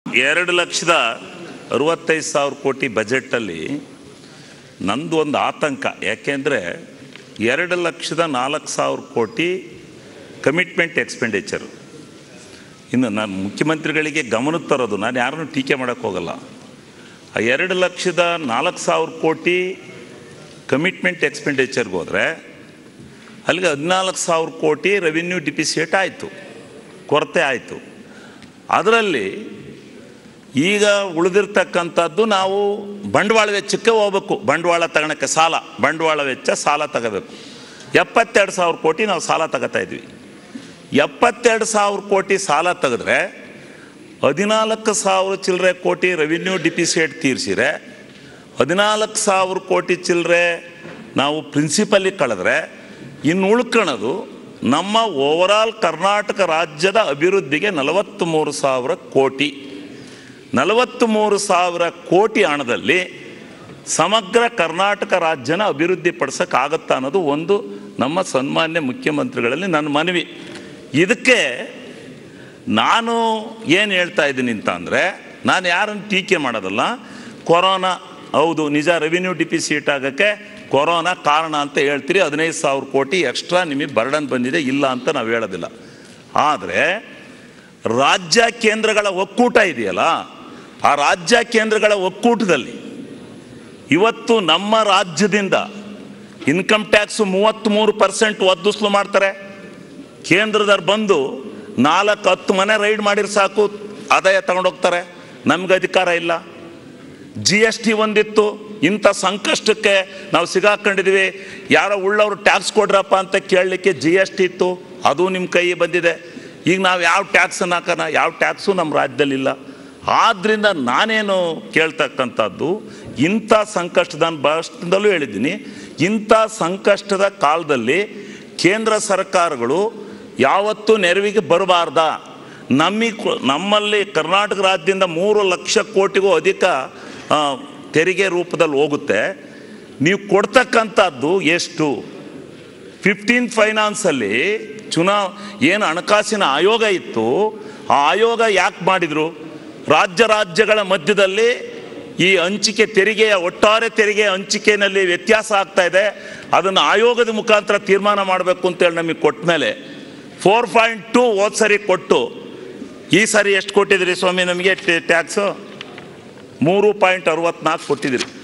ಎರಡು ಲಕ್ಷದ ಅರವತ್ತೈದು ಸಾವಿರ ಕೋಟಿ ಬಜೆಟಲ್ಲಿ ನಂದು ಒಂದು ಆತಂಕ ಯಾಕೆಂದರೆ ಎರಡು ಲಕ್ಷದ ನಾಲ್ಕು ಸಾವಿರ ಕೋಟಿ ಕಮಿಟ್ಮೆಂಟ್ ಎಕ್ಸ್ಪೆಂಡಿಚರ್ ಇನ್ನು ನಾನು ಮುಖ್ಯಮಂತ್ರಿಗಳಿಗೆ ಗಮನಕ್ಕೆ ತರೋದು ನಾನು ಯಾರನ್ನೂ ಟೀಕೆ ಮಾಡೋಕ್ಕೆ ಹೋಗಲ್ಲ ಆ ಎರಡು ಲಕ್ಷದ ನಾಲ್ಕು ಸಾವಿರ ಕೋಟಿ ಕಮಿಟ್ಮೆಂಟ್ ಎಕ್ಸ್ಪೆಂಡಿಚರ್ಗೆ ಹೋದರೆ ಅಲ್ಲಿಗೆ ಹದಿನಾಲ್ಕು ಸಾವಿರ ಕೋಟಿ ರೆವಿನ್ಯೂ ಡಿಪಿಸಿಯೇಟ್ ಆಯಿತು ಕೊರತೆ ಆಯಿತು ಅದರಲ್ಲಿ ಈಗ ಉಳಿದಿರ್ತಕ್ಕಂಥದ್ದು ನಾವು ಬಂಡವಾಳ ವೆಚ್ಚಕ್ಕೆ ಹೋಗ್ಬೇಕು ಬಂಡವಾಳ ತಗೊಳಕ್ಕೆ ಸಾಲ ಬಂಡವಾಳ ವೆಚ್ಚ ಸಾಲ ತಗೋಬೇಕು ಎಪ್ಪತ್ತೆರಡು ಸಾವಿರ ಕೋಟಿ ನಾವು ಸಾಲ ತಗೋತಾ ಇದ್ವಿ ಎಪ್ಪತ್ತೆರಡು ಸಾವಿರ ಕೋಟಿ ಸಾಲ ತೆಗೆದ್ರೆ ಹದಿನಾಲ್ಕು ಸಾವಿರ ಚಿಲ್ಲರೆ ಕೋಟಿ ರೆವಿನ್ಯೂ ಡಿಪಿಸಿಯೇಟ್ ತೀರಿಸಿರೆ ಹದಿನಾಲ್ಕು ಸಾವಿರ ಕೋಟಿ ಚಿಲ್ಲರೆ ನಾವು ಪ್ರಿನ್ಸಿಪಲಿಗೆ ಕಳೆದ್ರೆ ಇನ್ನು ಉಳ್ಕೊಳ್ಳೋದು ನಮ್ಮ ಓವರಾಲ್ ಕರ್ನಾಟಕ ರಾಜ್ಯದ ಅಭಿವೃದ್ಧಿಗೆ ನಲವತ್ತ್ಮೂರು ಸಾವಿರ ಕೋಟಿ ನಲವತ್ತ್ಮೂರು ಸಾವಿರ ಕೋಟಿ ಹಣದಲ್ಲಿ ಸಮಗ್ರ ಕರ್ನಾಟಕ ರಾಜ್ಯನ ಅಭಿವೃದ್ಧಿ ಪಡಿಸೋಕ್ಕಾಗತ್ತಾ ಅನ್ನೋದು ಒಂದು ನಮ್ಮ ಸನ್ಮಾನ್ಯ ಮುಖ್ಯಮಂತ್ರಿಗಳಲ್ಲಿ ನನ್ನ ಮನವಿ ಇದಕ್ಕೆ ನಾನು ಏನು ಹೇಳ್ತಾ ಇದ್ದೀನಿ ಅಂತ ಅಂದರೆ ನಾನು ಯಾರನ್ನು ಟೀಕೆ ಮಾಡೋದಲ್ಲ ಕೊರೋನಾ ಹೌದು ನಿಜ ರೆವಿನ್ಯೂ ಡಿಪಿಸಿಟ್ ಆಗೋಕ್ಕೆ ಕೊರೋನಾ ಕಾರಣ ಅಂತ ಹೇಳ್ತೀರಿ ಹದಿನೈದು ಸಾವಿರ ಕೋಟಿ ಎಕ್ಸ್ಟ್ರಾ ನಿಮಗೆ ಬರ್ಡನ್ ಬಂದಿದೆ ಇಲ್ಲ ಅಂತ ನಾವು ಹೇಳೋದಿಲ್ಲ ಆದರೆ ರಾಜ್ಯ ಕೇಂದ್ರಗಳ ಒಕ್ಕೂಟ ಇದೆಯಲ್ಲ ಆ ರಾಜ್ಯ ಕೇಂದ್ರಗಳ ಒಕ್ಕೂಟದಲ್ಲಿ ಇವತ್ತು ನಮ್ಮ ರಾಜ್ಯದಿಂದ ಇನ್ಕಮ್ ಟ್ಯಾಕ್ಸು ಮೂವತ್ತ್ಮೂರು ಪರ್ಸೆಂಟ್ ಒದ್ದಿಸ್ಲು ಮಾಡ್ತಾರೆ ಕೇಂದ್ರದವ್ರು ಬಂದು ನಾಲ್ಕು ಹತ್ತು ಮನೆ ರೈಡ್ ಮಾಡಿದ್ರೆ ಸಾಕು ಆದಾಯ ತಗೊಂಡೋಗ್ತಾರೆ ನಮ್ಗೆ ಅಧಿಕಾರ ಇಲ್ಲ ಜಿ ಎಸ್ ಟಿ ಒಂದಿತ್ತು ಇಂಥ ಸಂಕಷ್ಟಕ್ಕೆ ನಾವು ಸಿಗಾಕೊಂಡಿದ್ವಿ ಯಾರೋ ಉಳ್ಳವರು ಟ್ಯಾಕ್ಸ್ ಕೊಡ್ರಪ್ಪ ಅಂತ ಕೇಳಲಿಕ್ಕೆ ಜಿ ಎಸ್ ಟಿ ಇತ್ತು ಅದು ನಿಮ್ಮ ಕೈ ಬಂದಿದೆ ಈಗ ನಾವು ಯಾವ ಟ್ಯಾಕ್ಸನ್ನು ಹಾಕೋಣ ಯಾವ ಟ್ಯಾಕ್ಸು ನಮ್ಮ ರಾಜ್ಯದಲ್ಲಿಲ್ಲ ಆದ್ದರಿಂದ ನಾನೇನು ಕೇಳ್ತಕ್ಕಂಥದ್ದು ಇಂಥ ಸಂಕಷ್ಟದ ಭಾಷಣದಲ್ಲೂ ಹೇಳಿದ್ದೀನಿ ಇಂಥ ಸಂಕಷ್ಟದ ಕಾಲದಲ್ಲಿ ಕೇಂದ್ರ ಸರ್ಕಾರಗಳು ಯಾವತ್ತೂ ನೆರವಿಗೆ ಬರಬಾರ್ದ ನಮಗೆ ನಮ್ಮಲ್ಲಿ ಕರ್ನಾಟಕ ರಾಜ್ಯದಿಂದ ಮೂರು ಲಕ್ಷ ಕೋಟಿಗೂ ಅಧಿಕ ಆ, ತೆರಿಗೆ ರೂಪದಲ್ಲಿ ಹೋಗುತ್ತೆ ನೀವು ಕೊಡ್ತಕ್ಕಂಥದ್ದು ಎಷ್ಟು ಫಿಫ್ಟೀನ್ ಫೈನಾನ್ಸಲ್ಲಿ ಚುನಾ ಏನು ಹಣಕಾಸಿನ ಆಯೋಗ ಇತ್ತು ಆ ಆಯೋಗ ಯಾಕೆ ಮಾಡಿದರು ರಾಜ್ಯ ರಾಜ್ಯಗಳ ಮಧ್ಯದಲ್ಲಿ ಈ ಹಂಚಿಕೆ ತೆರಿಗೆಯ ಒಟ್ಟಾರೆ ತೆರಿಗೆ ಹಂಚಿಕೆಯಲ್ಲಿ ವ್ಯತ್ಯಾಸ ಆಗ್ತಾ ಇದೆ ಅದನ್ನು ಆಯೋಗದ ಮುಖಾಂತರ ತೀರ್ಮಾನ ಮಾಡಬೇಕು ಅಂತೇಳಿ ನಮಗೆ ಕೊಟ್ಟ ಮೇಲೆ ಫೋರ್ ಪಾಯಿಂಟ್ ಟು ಹೋದ ಸರಿ ಕೊಟ್ಟು ಈ ಸರಿ ಎಷ್ಟು ಕೊಟ್ಟಿದ್ರಿ ಸ್ವಾಮಿ ನಮಗೆ ಟ್ಯಾಕ್ಸು ಮೂರು ಪಾಯಿಂಟ್ ಅರವತ್ನಾಲ್ಕು ಕೊಟ್ಟಿದ್ದೀರಿ